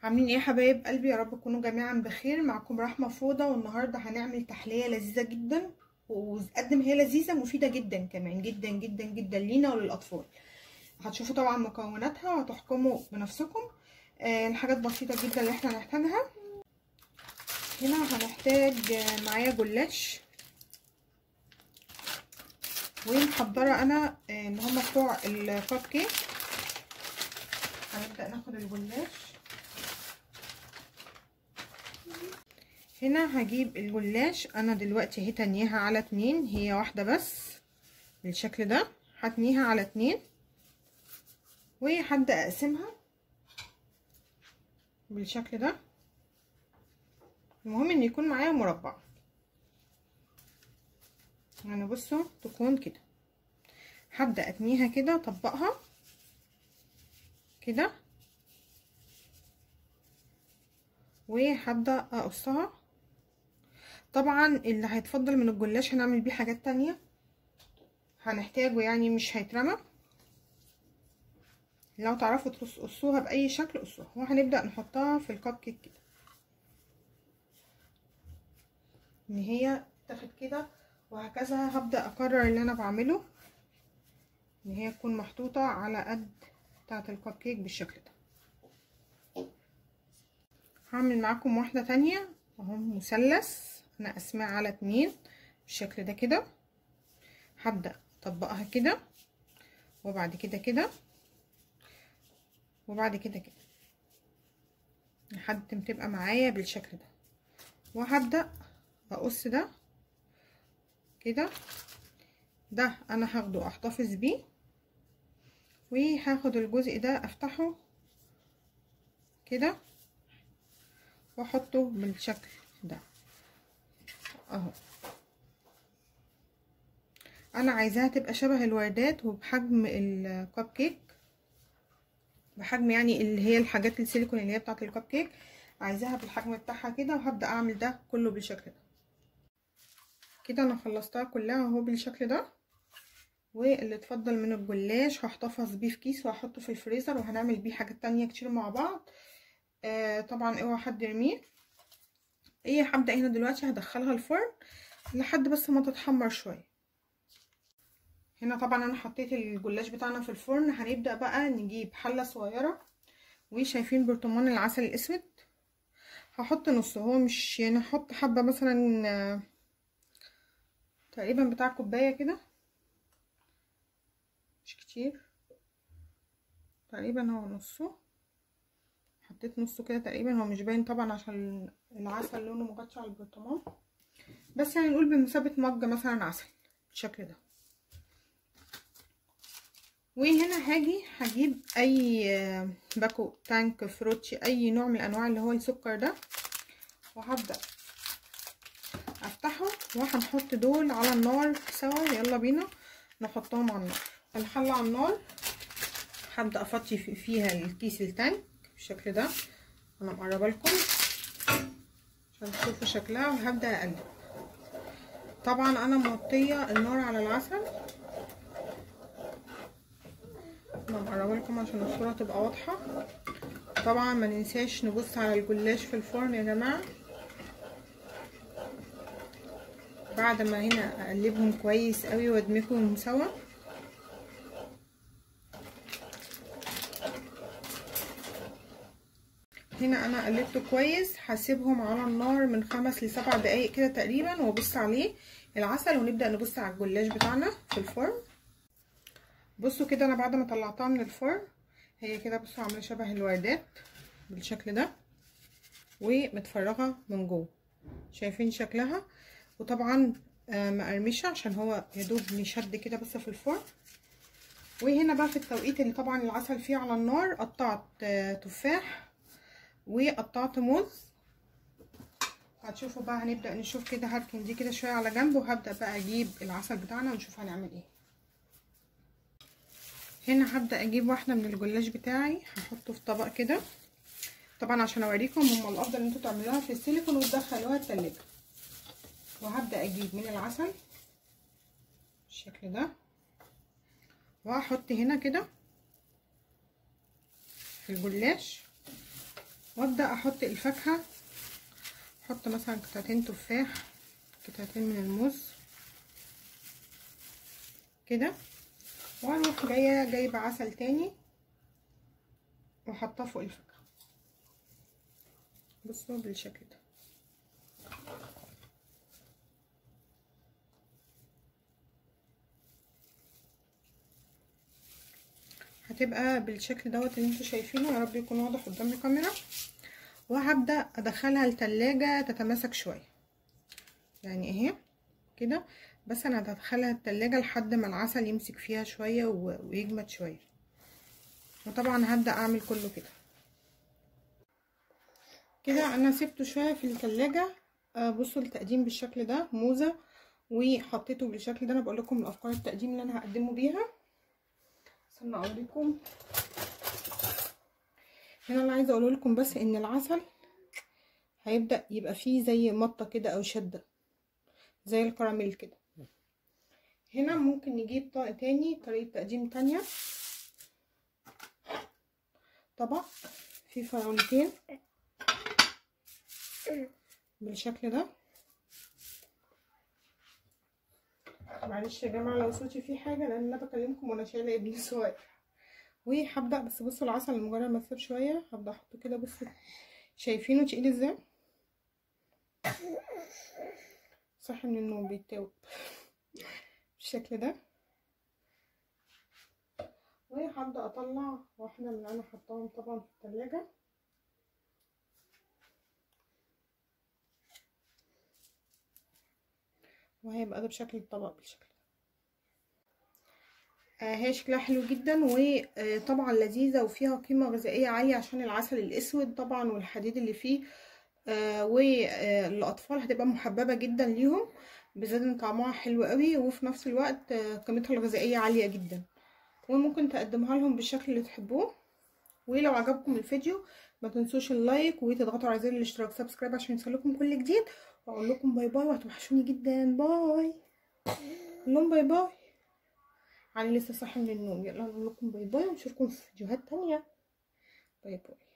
عاملين ايه يا حبايب قلبي يا رب تكونوا جميعا بخير معكم رحمه فوضى والنهارده هنعمل تحليه لذيذه جدا وقدم هي لذيذه مفيده جدا كمان جدا جدا جدا لينا وللاطفال هتشوفوا طبعا مكوناتها وهتحكموا بنفسكم آه الحاجات بسيطه جدا اللي احنا هنحتاجها هنا هنحتاج معايا جلاش ومحضره انا ان هما بتوع الكب كيك هنبدا ناخد الجلاش هنا هجيب الجلاش انا دلوقتي اهي تانيها على اتنين هي واحدة بس بالشكل ده هتنيها على اتنين وهبدأ اقسمها بالشكل ده المهم ان يكون معايا مربع يعني بصوا تكون كده هبدأ اتنيها كده اطبقها كده وهبدأ اقصها طبعا اللي هيتفضل من الجلاش هنعمل بيه حاجات تانية هنحتاجه يعني مش هيترمى لو تعرفوا تقصوها باي شكل قصوها وهنبدأ نحطها في الكب كيك كده ان هي تاخد كده وهكذا هبدأ اكرر اللي انا بعمله ان هي تكون محطوطة على قد بتاعة الكب كيك بالشكل ده هعمل معاكم واحدة تانية اهو مثلث انا قسمها على اتنين بالشكل ده كده هبدأ اطبقها كده وبعد كده كده وبعد كده كده لحد ما تبقى معايا بالشكل ده وهبدأ اقص ده كده ده انا هاخده احتفظ بيه وهاخد الجزء ده افتحه كده واحطه بالشكل ده اهو انا عايزاها تبقى شبه الوردات وبحجم الكب كيك بحجم يعني اللي هي الحاجات السيليكون اللي هي بتاعه الكب كيك عايزاها بالحجم بتاعها كده وهبدا اعمل ده كله بالشكل ده كده انا خلصتها كلها اهو بالشكل ده واللي اتفضل من الجلاش هحتفظ بيه في كيس وهحطه في الفريزر وهنعمل بيه حاجات تانية كتير مع بعض آه طبعا اوعى حد يرميه ايه هبدا هنا دلوقتي هدخلها الفرن لحد بس ما تتحمر شويه هنا طبعا انا حطيت الجلاش بتاعنا في الفرن هنبدا بقى نجيب حله صغيره وشايفين برطمان العسل الاسود هحط نص هو مش يعني هحط حبه مثلا آه تقريبا بتاع كوبايه كده مش كتير تقريبا هو نصه حطيت نصه كده تقريبا هو مش باين طبعا عشان العسل لونه مغطي على البرطمان بس يعني نقول بمثابه مج مثلا عسل بالشكل ده وهنا هاجي هجيب اي باكو تانك فروتشي اي نوع من انواع اللي هو السكر ده وهبدا افتحه وهنحط دول على النار سوا يلا بينا نحطهم على النار الحله على النار هبدا افضي فيها الكيس التانك بالشكل ده انا مقربه لكم عشان تشوفوا شكلها وهبدا اقلب طبعا انا موطيه النار على العسل انا مقربه لكم عشان الصوره تبقى واضحه طبعا ما ننساش نبص على الجلاش في الفرن يا جماعه بعد ما هنا اقلبهم كويس قوي وادمجهم سوا هنا انا قلبته كويس هسيبهم على النار من خمس لسبع دقايق كده تقريبا وابص عليه العسل ونبدا نبص على الجلاش بتاعنا في الفرن بصوا كده انا بعد ما طلعتها من الفرن هي كده بصوا عامله شبه الوردات بالشكل ده ومتفرغه من جوه شايفين شكلها وطبعا آه مقرمشه عشان هو يدوب نشد كده بس في الفرن وهنا بقى في التوقيت اللي طبعا العسل فيه على النار قطعت آه تفاح وقطعت موز هتشوفوا بقى هنبدا نشوف كده هركن دي كده شويه على جنب وهبدا بقى اجيب العسل بتاعنا ونشوف هنعمل ايه هنا هبدا اجيب واحده من الجلاش بتاعي هحطه في طبق كده طبعا عشان اوريكم هم الافضل ان انتوا تعملوها في السيليكون وتدخلوها التلاجة وهبدا اجيب من العسل بالشكل ده وهحط هنا كده في الجلاش وابدا احط الفاكهه احط مثلا قطعتين تفاح قطعتين من الموز كده واروح جايه جايبه عسل تاني واحطها فوق الفاكهه بصوا بالشكل ده هتبقى بالشكل دوت اللي انتوا شايفينه يا رب يكون واضح قدام الكاميرا وهبدا ادخلها التلاجة تتماسك شويه يعني اهي كده بس انا هدخلها التلاجة لحد ما العسل يمسك فيها شويه ويجمد شويه وطبعا هبدا اعمل كله كده كده انا سبته شويه في التلاجة آه بصوا التقديم بالشكل ده موزه وحطيته بالشكل ده انا بقول لكم الافكار التقديم اللي انا هقدمه بيها استنى اوريكم هنا اللي عايزه اقوله لكم بس ان العسل هيبدا يبقى فيه زي مطه كده او شده زي الكراميل كده هنا ممكن نجيب طاقة تاني طريقه تقديم تانية طبق فيه فراولتين بالشكل ده معلش يا جماعه لو صوتي فيه حاجه لان انا بكلمكم وانا شايله ابني صغير وهبدا بس بصوا العسل مجرد ما تسيب شويه هبدا احطه كده بصوا شايفينه تقيل ازاي صح من النوم بيتاوب بالشكل ده وهبدا اطلع واحده من اللي انا حطاهم طبعا في التلاجة وهيبقى ده بشكل الطبق بالشكل آه هي شكلها حلو جدا وطبعا لذيذه وفيها قيمه غذائيه عاليه عشان العسل الاسود طبعا والحديد اللي فيه آه والاطفال هتبقى محببه جدا ليهم بالذات ان طعمها حلو قوي وفي نفس الوقت آه قيمتها الغذائيه عاليه جدا وممكن تقدمها لهم بالشكل اللي تحبوه ولو عجبكم الفيديو ما تنسوش اللايك وتضغطوا على زر الاشتراك سبسكرايب عشان يوصلكم كل جديد واقول لكم باي باي وهتوحشوني جدا باي لهم باي باي علي لسه صاحي من النوم يلا نقول لكم باي باي ونشوفكم في فيديوهات تانية باي باي